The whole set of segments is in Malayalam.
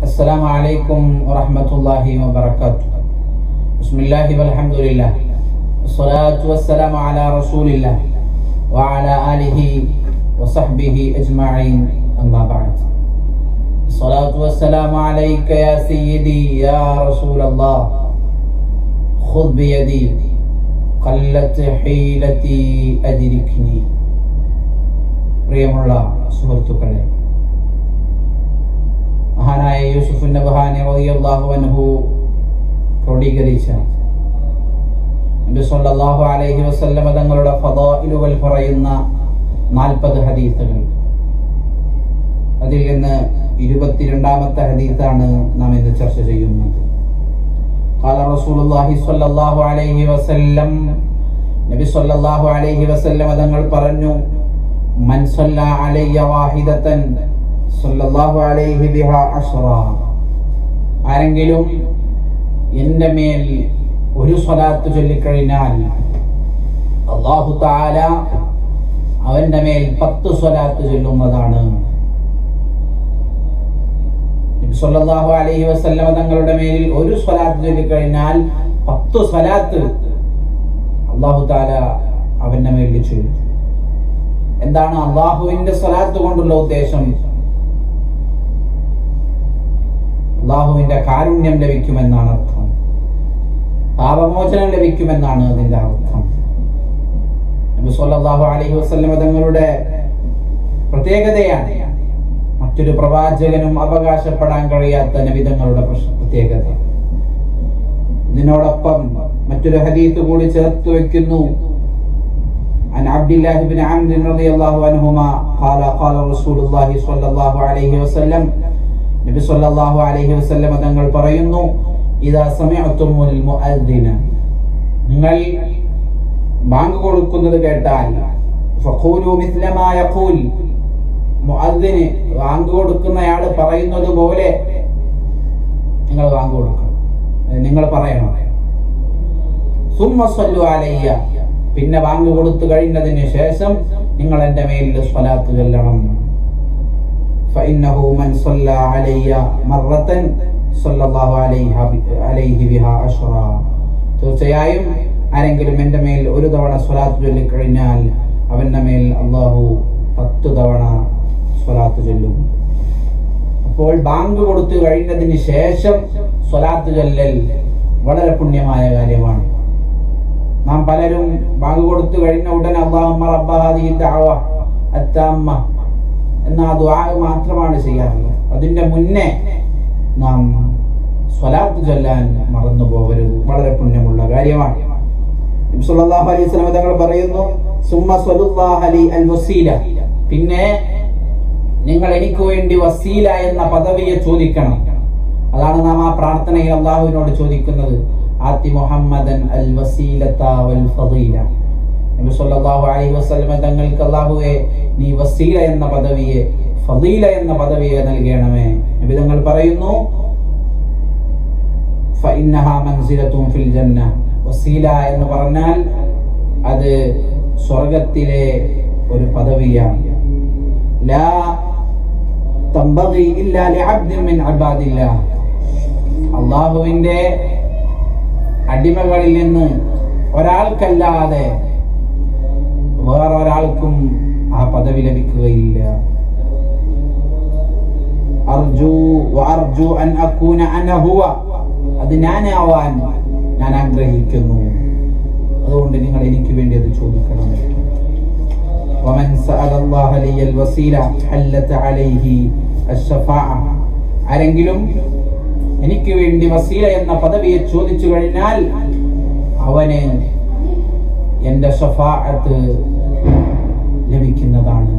السلام عليكم ورحمة الله وبركاته بسم الله والحمد لله الصلاة والسلام على رسول الله وعلى آله وصحبه أجمعين أما بعد الصلاة والسلام عليك يا سيدي يا رسول الله خذ بيدي قلت حيلتي أدركني പ്രിയമുള്ള സുഹൃത്തുക്കളെ മഹാനായ യൂസുഫ് നബഹാനി റളിയല്ലാഹു അൻഹു ക്രോഡീകരിച്ച നബി സല്ലല്ലാഹു അലൈഹി വസല്ലമ തങ്ങളുടെ ഫദായിലുകൾ പറയുന്ന നാൽപ്പത് ഹദീസുകൾ അതിൽ നിന്ന് ഇരുപത്തിരണ്ടാമത്തെ ഹദീസാണ് നാം ഇന്ന് ചർച്ച ചെയ്യുന്നത് قال رسول الله صلى الله عليه وسلم നബി സല്ലല്ലാഹു അലൈഹി വസല്ലമ തങ്ങൾ പറഞ്ഞു മൻ സല്ല അലയ്യ വാഹിദതൻ സല്ലല്ലാഹു അലൈഹി ബിഹാ അശ്റ ആരെങ്കിലും എൻ്റെ മേൽ ഒരു സ്വലാത്ത് ചൊല്ലിക്കഴിഞ്ഞാൽ അള്ളാഹു താല അവന്റെ മേൽ പത്ത് സ്വലാത്ത് ചൊല്ലുന്നതാണ് നബി സല്ലല്ലാഹു അലൈഹി വസല്ലമ തങ്ങളുടെ മേലിൽ ഒരു സ്വലാത്ത് ചൊല്ലിക്കഴിഞ്ഞാൽ പത്ത് സ്വലാത്ത് അള്ളാഹു താല അവന്റെ മേലിൽ ചൊല്ലും എന്താണ് അള്ളാഹുവിന്റെ സ്വലാത്ത് കൊണ്ടുള്ള ഉദ്ദേശം അള്ളാഹുവിന്റെ കാരുണ്യം ലഭിക്കുമെന്നാണ് അർത്ഥം പാപമോചനം ലഭിക്കുമെന്നാണ് അതിന്റെ അർത്ഥം നബി സല്ലല്ലാഹു അലൈഹി വസല്ലമ തങ്ങളുടെ പ്രത്യേകതയാണ് മറ്റൊരു പ്രവാചകനും അവകാശപ്പെടാൻ കഴിയാത്ത നബിതങ്ങളുടെ പ്രത്യേകത ഇതിനോടൊപ്പം മറ്റൊരു ഹദീത്ത് കൂടി ചേർത്ത് വെക്കുന്നു عن عبد الله بن عمرو رضي الله عنهما قال قال رسول الله صلى الله عليه وسلم നബി സല്ലല്ലാഹു അലൈഹി വസല്ലം തങ്ങൾ പറയുന്നു ഇദാ സമിഅതുമുൽ മുഅദ്ദിന നിങ്ങൾ ബാങ്ക് കൊടുക്കുന്നത് കേട്ടാൽ ഫഖൂലു മിസ്ല മാ യഖൂൽ മുഅദ്ദിന് ബാങ്ക് കൊടുക്കുന്നയാൾ പറയുന്നത് പോലെ നിങ്ങൾ ബാങ്ക് കൊടുക്കണം നിങ്ങൾ പറയണം സുമ്മ സല്ലു അലയ്യ പിന്നെ ബാങ്ക് കൊടുത്തു കഴിഞ്ഞതിന് ശേഷം നിങ്ങൾ എൻ്റെ മേലിൽ സ്വലാത്ത് ചൊല്ലണം فإنه من صلى علي مرة صلى الله عليه عليه بها عشرا തീർച്ചയായും ആരെങ്കിലും എൻ്റെ മേൽ ഒരു തവണ സ്വലാത്ത് ചൊല്ലിക്കഴിഞ്ഞാൽ അവൻ്റെ മേൽ അള്ളാഹു പത്ത് തവണ സ്വലാത്ത് ചൊല്ലും അപ്പോൾ ബാങ്ക് കൊടുത്തു കഴിഞ്ഞതിന് ശേഷം സ്വലാത്ത് ചൊല്ലൽ വളരെ പുണ്യമായ കാര്യമാണ് നാം പലരും ബാങ്ക് കൊടുത്തു കഴിഞ്ഞ ഉടനെ അള്ളാഹുമ്മ റബ്ബ ഹാദിഹി ദഅവ അത്താമ്മ എന്ന ആ ദുആ മാത്രമാണ് ചെയ്യാറുള്ളത് അതിന്റെ മുന്നേ നാം സ്വലാത്ത് ചൊല്ലാൻ മറന്നു പോകരുത് വളരെ പുണ്യമുള്ള കാര്യമാണ് നബി സല്ലല്ലാഹു അലൈഹി വസല്ലം തങ്ങൾ പറയുന്നു സുമ്മ സ്വലുല്ലാഹ ലി അൽ വസീല പിന്നെ നിങ്ങൾ എനിക്ക് വേണ്ടി വസീല എന്ന പദവിയെ ചോദിക്കണം അതാണ് നാം ആ പ്രാർത്ഥനയിൽ അള്ളാഹുവിനോട് ചോദിക്കുന്നത് ആത്തി മുഹമ്മദൻ അൽ വസീലത വൽ ഫദീല നബി സല്ലല്ലാഹു അലൈഹി വസല്ലം തങ്ങൾക്ക് അല്ലാഹുവേ നീ വസീല എന്ന പദവിയെ ഫദീല എന്ന പദവിയെ നൽകണമേ നബി തങ്ങൾ പറയുന്നു ഫഇന്നഹാ മൻസിലത്തും ഫിൽ ജന്ന വസീല എന്ന് പറഞ്ഞാൽ അത് സ്വർഗത്തിലെ ഒരു പദവിയാണ് ലാ തംബഗി ഇല്ലാ ലിഅബ്ദിൻ മിൻ അബാദില്ലാഹ് അള്ളാഹുവിന്റെ അടിമകളിൽ നിന്ന് ഒരാൾക്കല്ലാതെ വേറൊരാൾക്കും ആ പദവി ലഭിക്കുകയില്ല അർജു അർജു അൻ അക്കൂന അനഹുവ അത് ഞാനാവാൻ ഞാൻ ആഗ്രഹിക്കുന്നു അതുകൊണ്ട് നിങ്ങൾ എനിക്ക് വേണ്ടി അത് ചോദിക്കണം ومن سأل الله لي الوسيلة حلت عليه الشفاعة ആരെങ്കിലും എനിക്ക് വേണ്ടി വസീല എന്ന പദവിയെ ചോദിച്ചു കഴിഞ്ഞാൽ അവന് എന്റെ ഷഫാഅത്ത് ലഭിക്കുന്നതാണ്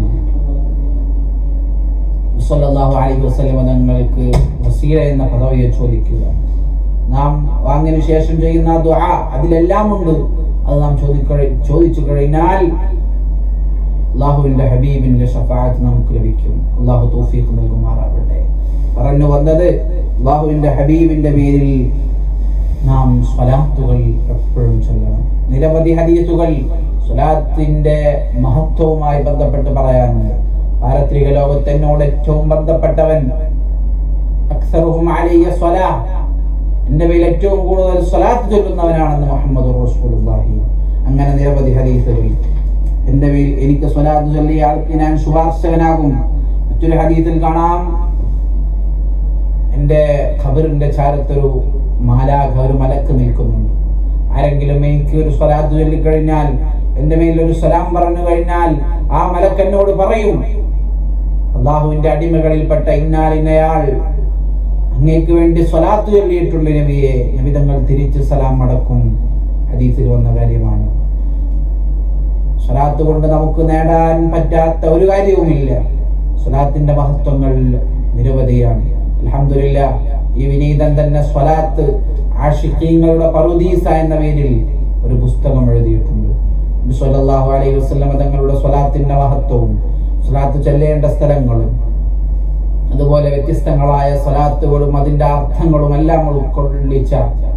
സല്ലല്ലാഹു അലൈഹി വസല്ലം തങ്ങൾക്ക് വസീല എന്ന പദവിയെ ചോദിക്കുക നാം വാങ്ങിന് ശേഷം ചെയ്യുന്ന ദുആ അതിലെല്ലാം ഉണ്ട് അത് നാം ചോദിക്ക ചോദിച്ചു കഴിഞ്ഞാൽ അള്ളാഹുവിന്റെ ഹബീബിന്റെ ഷഫാഅത്ത് നമുക്ക് ലഭിക്കും അള്ളാഹു തൗഫീഖ് നൽകുമാറാവട്ടെ പറഞ്ഞു വന്നത് അള്ളാഹുവിന്റെ ഹബീബിന്റെ പേരിൽ നാം സ്വലാത്തുകൾ എപ്പോഴും ചൊല്ലണം നിരവധി ഹദീസുകൾ സ്വലാത്തിന്റെ മഹത്വവുമായി ബന്ധപ്പെട്ട് പറയാനുണ്ട് പാരത്രിക ലോകത്ത് എന്നോട് ഏറ്റവും ബന്ധപ്പെട്ടവൻ അക്സറുഹും അലയ്യ സ്വലാ എൻ്റെ മേൽ ഏറ്റവും കൂടുതൽ സ്വലാത്ത് ചൊല്ലുന്നവനാണെന്ന് മുഹമ്മദ് റസൂലുള്ളാഹി അങ്ങനെ നിരവധി ഹദീസുകൾ എൻ്റെ മേൽ എനിക്ക് സ്വലാത്ത് ചൊല്ലിയ ആൾക്ക് ഞാൻ ശുപാർശകനാകും മറ്റൊരു ഹദീസിൽ കാണാം എൻ്റെ ഖബറിന്റെ ചാരത്തൊരു മാലാഖ ഒരു മലക്ക് നിൽക്കുന്നുണ്ട് ആരെങ്കിലും എനിക്ക് ഒരു സ്വലാത്ത് ചൊല്ലിക്കഴിഞ്ഞാൽ എൻ്റെ മേൽ ഒരു സലാം പറഞ്ഞു കഴിഞ്ഞാൽ ആ മലക്ക് എന്നോട് പറയും അള്ളാഹുവിന്റെ അടിമകളിൽപ്പെട്ട ഇന്നാൽ ഇന്നയാൾ അങ്ങേക്ക് വേണ്ടി സ്വലാത്ത് ചൊല്ലിയിട്ടുള്ള നബിയെ നബിതങ്ങൾ തിരിച്ച് സലാം മടക്കും ഹദീസിൽ വന്ന കാര്യമാണ് സ്വലാത്ത് കൊണ്ട് നമുക്ക് നേടാൻ പറ്റാത്ത ഒരു കാര്യവുമില്ല സ്വലാത്തിന്റെ മഹത്വങ്ങൾ നിരവധിയാണ് അൽഹംദുലില്ലാ ഈ വിനീതൻ തന്നെ സ്വലാത്ത് ആഷിഖീങ്ങളുടെ പറുദീസ എന്ന പേരിൽ ഒരു പുസ്തകം എഴുതിയിട്ടുണ്ട് നബി സല്ലല്ലാഹു അലൈഹി വസല്ലം തങ്ങളുടെ സ്വലാത്തിന്റെ മഹത്വവും സ്വലാത്ത് ചെല്ലേണ്ട സ്ഥലങ്ങളും അതുപോലെ വ്യത്യസ്തങ്ങളായ സ്വലാത്തുകളും അതിന്റെ അർത്ഥങ്ങളും എല്ലാം ഉൾക്കൊള്ളിച്ച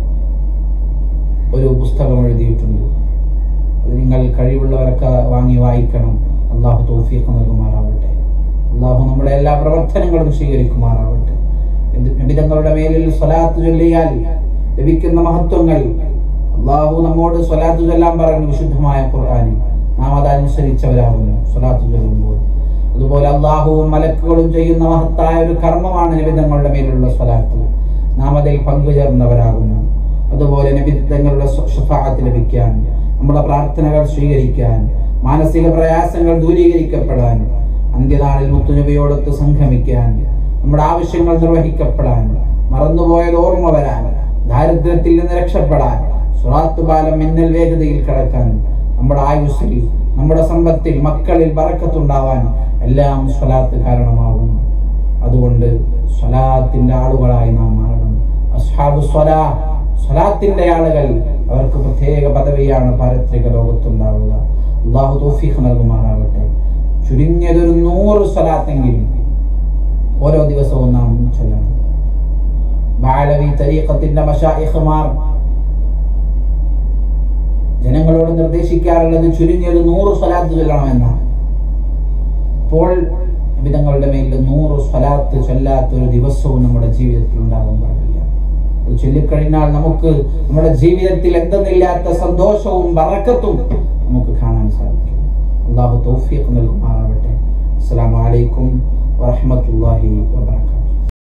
ഒരു പുസ്തകം എഴുതിയിട്ടുണ്ട് അത് നിങ്ങൾ കഴിവുള്ളവരൊക്കെ വാങ്ങി വായിക്കണം അള്ളാഹു തൗഫീഖ് നൽകുമാറാവട്ടെ അള്ളാഹു നമ്മുടെ എല്ലാ പ്രവർത്തനങ്ങളും സ്വീകരിക്കുമാറാവട്ടെ നബിതങ്ങളുടെ മേലിൽ സ്വലാത്ത് ചൊല്ലിയാൽ ലഭിക്കുന്ന മഹത്വങ്ങൾ അള്ളാഹു നമ്മോട് സ്വലാത്ത് ചൊല്ലാൻ പറയുന്നു വിശുദ്ധമായ ഖുർആാനിൽ നാം അതനുസരിച്ചവരാകുന്നു സ്വലാത്ത് ചൊല്ലുമ്പോൾ അതുപോലെ അള്ളാഹുവും മലക്കുകളും ചെയ്യുന്ന മഹത്തായ ഒരു കർമ്മമാണ് നബിതങ്ങളുടെ മേലുള്ള സ്വലാത്ത് നാം അതിൽ പങ്കുചേർന്നവരാകുന്നു അതുപോലെ നബിതങ്ങളുടെ ഷഫാഅത്ത് ലഭിക്കാൻ നമ്മുടെ പ്രാർത്ഥനകൾ സ്വീകരിക്കാൻ മാനസിക പ്രയാസങ്ങൾ ദൂരീകരിക്കപ്പെടാൻ അന്ത്യനാളിൽ മുത്തുനബിയോടൊത്ത് സംഗമിക്കാൻ നമ്മുടെ ആവശ്യങ്ങൾ നിർവഹിക്കപ്പെടാൻ മറന്നുപോയത് ഓർമ്മ വരാൻ ദാരിദ്ര്യത്തിൽ നിന്ന് രക്ഷപ്പെടാൻ സ്വാത്തുപാലം മിന്നൽ വേഗതയിൽ കടക്കാൻ നമ്മുടെ ആയുസ്സിൽ നമ്മുടെ സമ്പത്തിൽ മക്കളിൽ ബറക്കത്തുണ്ടാവാൻ എല്ലാം സ്വലാത്ത് കാരണമാകും അതുകൊണ്ട് സ്വലാത്തിന്റെ ആളുകളായി നാം മാറണം അസ്ഹാബു സ്വലാ സ്വലാത്തിന്റെ ആളുകൾ അവർക്ക് പ്രത്യേക പദവിയാണ് പാരത്രിക ലോകത്തുണ്ടാവുക അള്ളാഹു തൗഫീഖ് നൽകുമാറാവട്ടെ ചുരുങ്ങിയതൊരു നൂറ് സ്വലാത്തെങ്കിലും ഓരോ ദിവസവും നാം ചൊല്ലണം ബാലവി തരീഖത്തിന്റെ മഷായിഖുമാർ ജനങ്ങളോട് നിർദ്ദേശിക്കാറുള്ളത് ചുരുങ്ങിയത് നൂറ് സ്വലാത്ത് ചൊല്ലണമെന്നാണ് അപ്പോൾ വിധങ്ങളുടെ മേലിൽ നൂറ് സ്വലാത്ത് ചൊല്ലാത്ത ഒരു ദിവസവും നമ്മുടെ ജീവിതത്തിൽ ഉണ്ടാകാൻ പാടില്ല അത് ചൊല്ലിക്കഴിഞ്ഞാൽ നമുക്ക് നമ്മുടെ ജീവിതത്തിൽ എന്തെന്നില്ലാത്ത സന്തോഷവും ബറക്കത്തും നമുക്ക് കാണാൻ സാധിക്കും അള്ളാഹു തൗഫീഖ് നൽകുമാറാവട്ടെ അസ്സലാമു അലൈക്കും വറഹ്മത്തുള്ളാഹി വബറകാതുഹു